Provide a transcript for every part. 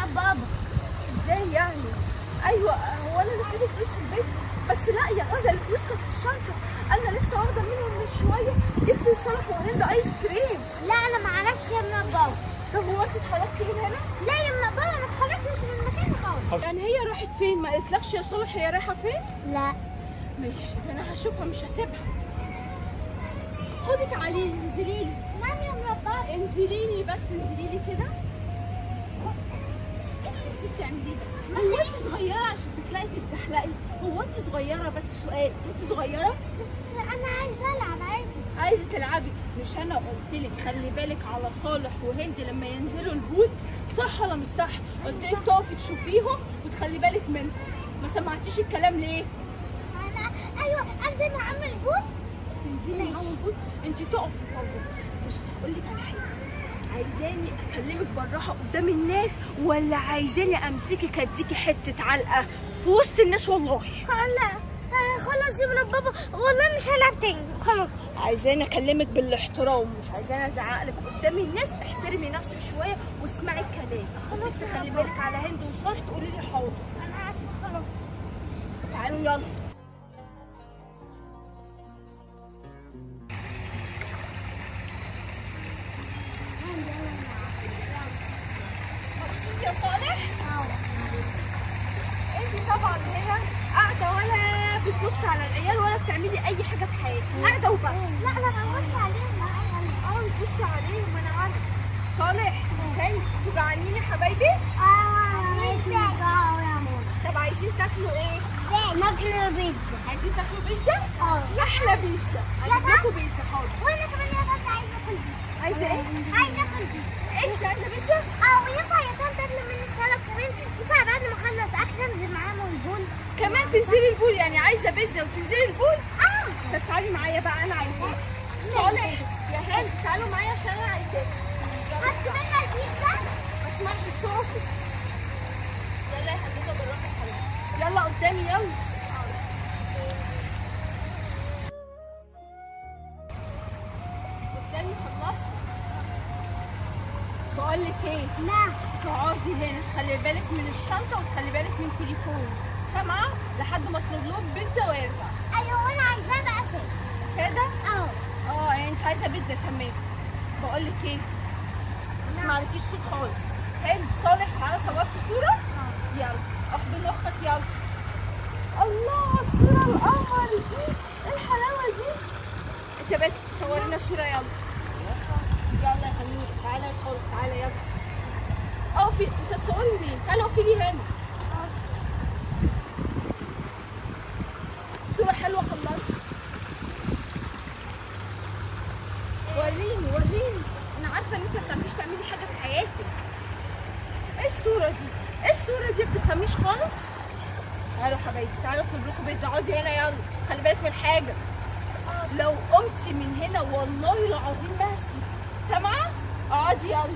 بابا ازاي يعني ايوه هو انا نسيت الفلوس في البيت بس لا يا غزل الفلوس كانت في الشنطه انا لسه واخده منهم من شويه جبت لصالح وهند ايس كريم لا انا ما اعرفش يا ام بابا طب هو انت اتحركتي من هنا لا يا ام بابا انا اتحركتش من مكاني خالص يعني هي راحت فين ما قلتلكش يا صالح هي رايحه فين لا ماشي انا هشوفها مش هسيبها خدي تعالي لي انزلي لي نعم يا ام بابا انزلي لي بس انزلي لي كده ايه اللي انت بتعمليه ده؟ هو انت صغيره عشان تطلعي تتزحلقي هو انت صغيره بس سؤال انت صغيره بس انا عايزه العب عادي عايزه تلعبي مش انا قلت لك خلي بالك على صالح وهند لما ينزلوا البول صح ولا مش صح قلت لك تقفي تشوفيهم وتخلي بالك منهم ما سمعتيش الكلام ليه انا ايوه انزل مع عم الجول تنزلي معاهم البول انت تقفي برضه بص هقول لك على حاجه عايزاني اكلمك بالراحه قدام الناس ولا عايزاني امسكك اديكي حته علقه في وسط الناس والله لا آه، خلاص يا ام بابا والله مش هلعب تاني خلاص عايزاني اكلمك بالاحترام مش عايزاني ازعق لك قدام الناس احترمي نفسك شويه واسمعي الكلام خلاص خلاص يا خلي بابا. بالك على هند وصالح تقولي لي حاضر انا اسفه خلاص تعالوا يلا مبسوط يا صالح انت طبعا هنا قاعده ولا بتبص على العيال ولا بتعملي اي حاجه في حياتك قاعده وبس لا انا ببص عليهم اه بتبصي عليهم انا عارفه صالح هند تجعانين يا حبايبي طب عايزين تاكلوا ايه ناكل بيتزا عايزين تاكلوا بيتزا اه احلى بيتزا اجيب لكم بيتزا حاضر وانا كمان يا بابا عايزه اكل بيتزا عايزه ايه عايزه اكل بيتزا انت عايزه بيتزا اه وينفع يا طنط اكل منك ثلاث كمان ينفع بعد ما اخلص اكل انزل معاهم البول كمان تنزلي البول يعني عايزه بيتزا وتنزلي البول اه طب تعالي معايا بقى انا عايزاك صالح يا هند تعالوا معايا عشان انا عايزاك هات منها البيتزا ما اسمعش صوتك يلا يا حبيبه بالراحه يا حبيبتي يلا قدامي يلا قدامي خلصت بقول لك ايه لا تقعدي هنا تخلي بالك من الشنطه وتخلي بالك من التليفون سامعه لحد ما اطلب لهم بيتزا ويرجع ايوه وانا عايزاه بقى فين كده اه اه يعني انت عايزه بيتزا كمان بقول لك ايه ما اسمعلكيش صوت خالص هند صالح تعالى صورت صوره يلا احضن اختك يلا الله على الصوره القمر دي ايه الحلاوه دي انت يا بنت صوري لنا صوره يلا يلا يا حنين تعالى يا صالح تعالى يلا اقفي انت تصوري مين تعالى اقفي لي هنا صوره حلوه خلصت وريني وريني انا عارفه ان انت ما بتعرفيش تعملي حاجه في حياتك ايه الصوره دي ايه الصوره دي ما بتفهميش خالص تعالوا يا حبايبي تعالوا اطلب لكم بيتزا اقعدي هنا يلا خلي بالك من حاجه لو قمتي من هنا والله العظيم ما هسيبك سامعه اقعدي يلا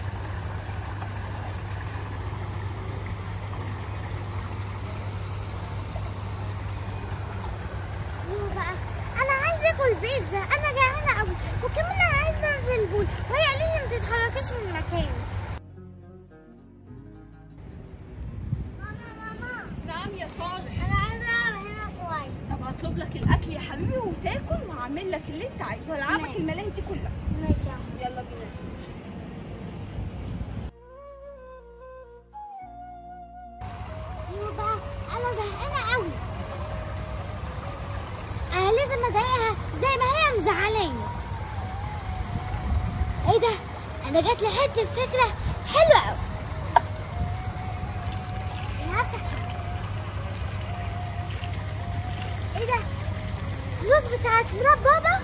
ايوه بقى انا عايزه اكل بيتزا انا جعانه قوي وكمان انا عايزه انزل البول وهي قالت لي ما تتحركيش من مكانك ماما ماما نعم يا صالح انا عايزه العب هنا شويه طب هطلب لك الاكل يا حبيبي وتاكل وهعمل لك اللي انت عايزه والعبك ماشي. الملاهي دي كلها ماشي يا عم. يلا بينا يا صالح ايوه بقى انا زهقانه قوي انا لازم اضايقها زي ما هي مزعلاني ايه ده انا جات لي حته فكره حلوه قوي انا هفتح شبكه ايه ده فلوس بتاعت مرات بابا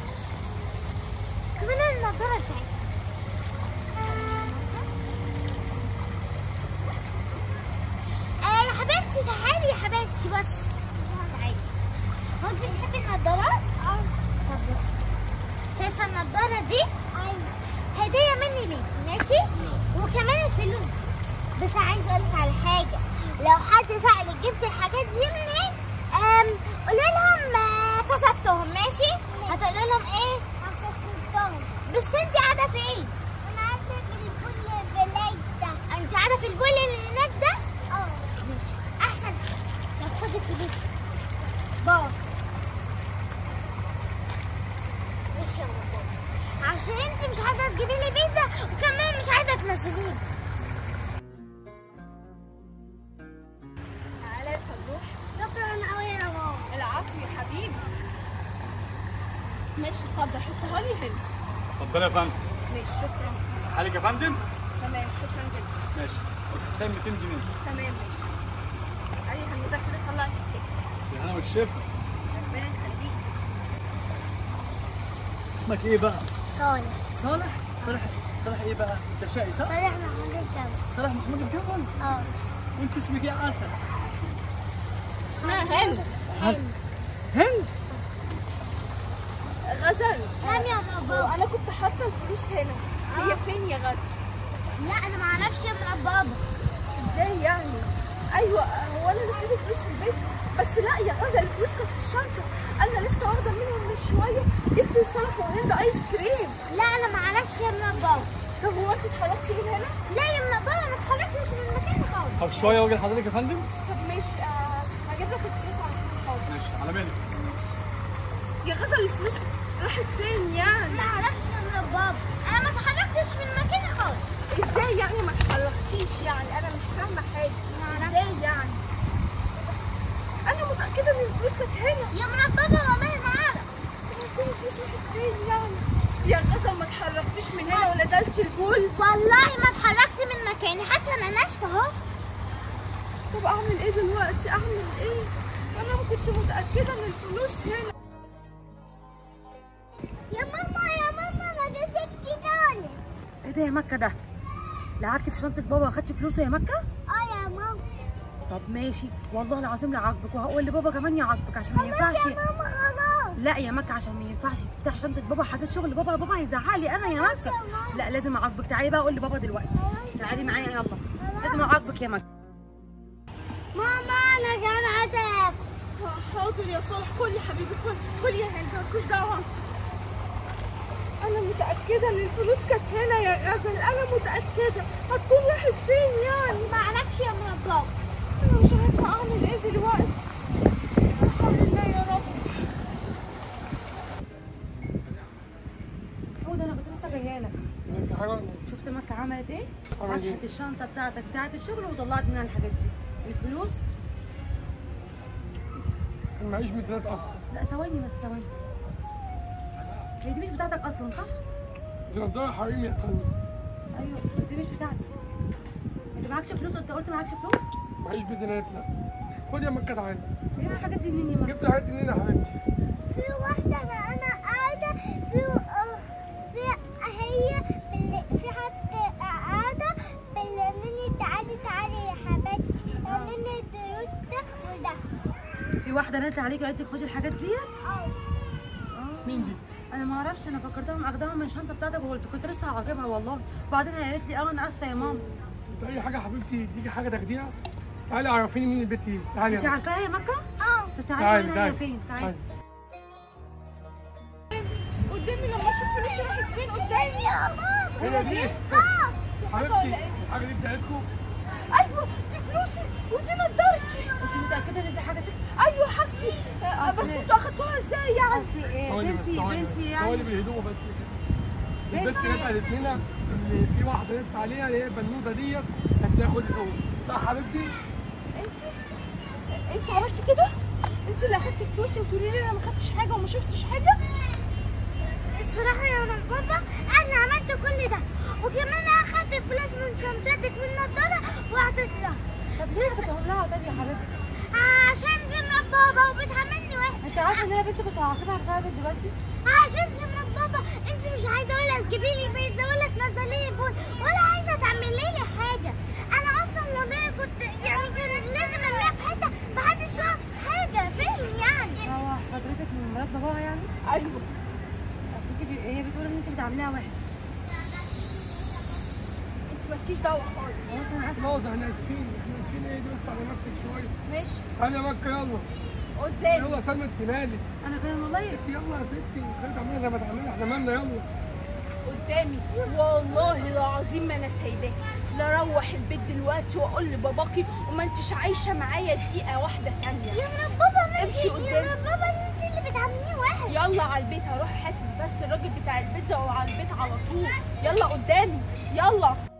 كمان النضاره بتاعتي آه يا حبيبتي تعالي يا حبيبتي بس تعالي هو انت بتحبي النضارات؟ اه طب بصي شايفه النضاره دي؟ ايوه هديه مني ليكي ماشي؟ وكمان الفلوس دي بس عايزه اقول لك على حاجه لو حد سألك جبت الحاجات دي منين؟ أم قولي لهم آه، كسبتهم ماشي؟ هتقولي لهم ايه؟ كسبتهم بس انت قاعده فين؟ انا قاعده في كل بلاي ده انت عارف البول اللي هناك ده اه احسن طب خد الفلوس بابا ماشي يا بابا عشان انت مش عايزه تجيبي لي بيتزا وكمان مش عايزه تنزليني تعالى يا صدوح شكرا قوي يا ماما العفو يا حبيبي ماشي اتفضل حطها لي هنا اتفضل يا فندم ماشي شكرا حالك يا فندم تمام شكرا جدا ماشي الحساب 200 جنيه تمام ماشي اي هنوزع كده طلع الحساب يا انا والشيف ربنا يخليك اسمك ايه بقى صالح صالح صالح صالح ايه بقى انت شقي صح صالح محمود الجبل صالح محمود الجبل اه وانت اسمك ايه عسل اسمها هند هند هند غزل نعم يا بابا انا كنت حاطه الفلوس هنا هي فين يا غزل لا انا ما اعرفش من بابا ازاي يعني ايوه هو انا نسيت الفلوس في البيت بس لا يا غزل الفلوس كانت في الشنطه انا لسه واخده منهم من شويه جبت لصالح وهند ايس كريم لا انا ما اعرفش من بابا طب هو انت اتحركتي من هنا لا يا من بابا ما اتحركتش من مكاني خالص طب شويه واجي لحضرتك يا فندم طب ماشي آه، هجيب لك الفلوس على طول حاضر ماشي على بالك يا غزل الفلوس راحت فين يعني ما اعرفش من بابا انا ما اتحركتش من مكاني خالص ازاي يعني ما اتحركتيش يعني انا مش فاهمه حاجه ازاي يعني انا متاكده ان الفلوس كانت هنا يا من بابا والله ما اعرف كل الفلوس راحت فين يعني يا غزل ما اتحركتيش من هنا ونزلتي البول والله ما اتحركت من مكاني حتى انا ناشفه اهو طب اعمل ايه دلوقتي اعمل ايه انا ما كنت متاكده ان الفلوس هنا يا ماما يا ماما انا مسكت تاني ايه ده يا مكة ده؟ لعبتي في شنطة بابا واخدتي فلوسه يا مكة؟ اه يا ماما طب ماشي والله العظيم لعاقبك وهقول لبابا كمان يعاقبك عشان ما بس ينفعش يا ماما خلاص لا يا مكة عشان ما ينفعش تفتحي شنطة بابا حاجات شغل بابا بابا هيزعق لي انا يا مكة لا لازم اعاقبك تعالي بقى قول لبابا دلوقتي تعالي معايا يلا لازم اعاقبك يا مكة ماما انا كمان عايزه اكل حاضر يا صالح كل يا حبيبي كل كل يا هند مالكوش دعوه انا متاكده ان الفلوس كانت هنا يا غزل انا متاكده هتكون راحت فين يعني ما اعرفش يا من بابا انا مش عارفه اعمل ايه دلوقتي الحمد لله يا رب هو ده انا كنت لسه جايه لك في حاجه شفت مكة عملت ايه؟ عملت إيه؟ فتحت الشنطة بتاعتك بتاعت الشغل وطلعت منها الحاجات دي الفلوس انا معيش ميزانيات اصلا لا ثواني بس ثواني هي دي مش بتاعتك اصلا صح؟ دي نضاره حريمي يا فندم ايوه بس دي مش بتاعتي انت معكش فلوس انت قلت معكش فلوس؟ معيش ميزانيات لا خد يا مكه تعالى ايه الحاجات دي منين يا مكة؟ جبت الحاجات دي منين يا حبيبتي في واحدة أنا أنا قاعدة في آه، في هي بال- في حد قاعدة بلنني تعالي تعالي يا حبيبتي لنني الدروس ده وده في واحده نادت عليك وقالت لك خدي الحاجات ديت اه اه مين دي انا ما اعرفش انا فكرتها اخداها من الشنطه بتاعتك وقلت كنت لسه هعاقبها والله بعدين هي قالت لي اه انا اسفه يا ماما انت اي حاجه يا حبيبتي تيجي حاجه تاخديها تعالي عرفيني مين البيت دي تعالي انت يا عارفاها يا مكه اه طب تعالي تعالي منها هي تعالي فين تعالي قدامي لما اشوف فلوسي راحت فين قدامي يا ماما هي دي اه حبيبتي الحاجه دي بتاعتكم ايوه دي فلوسي ودي نضارتي انت متاكده ان دي حاجه تك- ايوه حاجتي آه، بس أصل- انتوا اخدتوها ازاي يعني قصدي ايه ثواني بس بنتي ثواني بنتي بس يعني ثواني بالهدوء بس كده البنت اللي قالت لنا ان في واحده نت عليها اللي هي البنوته ديت هتلاقي خد الأول صح حبيبتي؟ انت انت عملتي كده انت اللي اخدتي فلوسي وتقولي لي انا ما خدتش حاجه وما شفتش حاجه الصراحة يا ماما بابا أنا عملت كل ده وكمان أخدت فلوس من شنطتك من النضارة وأعطيت لها طب ليه بتقول لها طب يا حبيبتي عشان دي من بابا وبتعاملني وحش انت عارفه ان انا بنتي كنت هعاقبها بسببك دلوقتي عشان زي ما بابا انت مش عايزه ولا تجيبي لي بيتزا ولا تنزلي لي بول ولا عايزه تعملي لي حاجه انا اصلا والله كنت يعني كان لازم ارميها في حته محدش يعرف حاجه فين يعني هو حضرتك من مرات باباها يعني ايوه اصل انت بي- هي بتقول ان انت بتعمليها وحش انت مالكيش دعوه خالص خلاص انا اسفه خلاص احنا اسفين احنا اسفين ايه دي بس على نفسك شويه ماشي تعالي يا مكه يلا قدامي يلا يا سلمى انت مالك انا كمان والله يلا يا ستي خلي تعملي زي ما تعملي احنا مالنا يلا قدامي والله العظيم ما انا سايباك لا اروح البيت دلوقتي واقول لباباكي وما انتش عايشه معايا دقيقه واحده تانية يا مرات بابا ما امشي انتي- قدام. يا مرات بابا انت اللي بتعامليه وحش يلا على البيت هروح حاسب بس الراجل بتاع البيتزا وعلى البيت على طول يلا قدامي يلا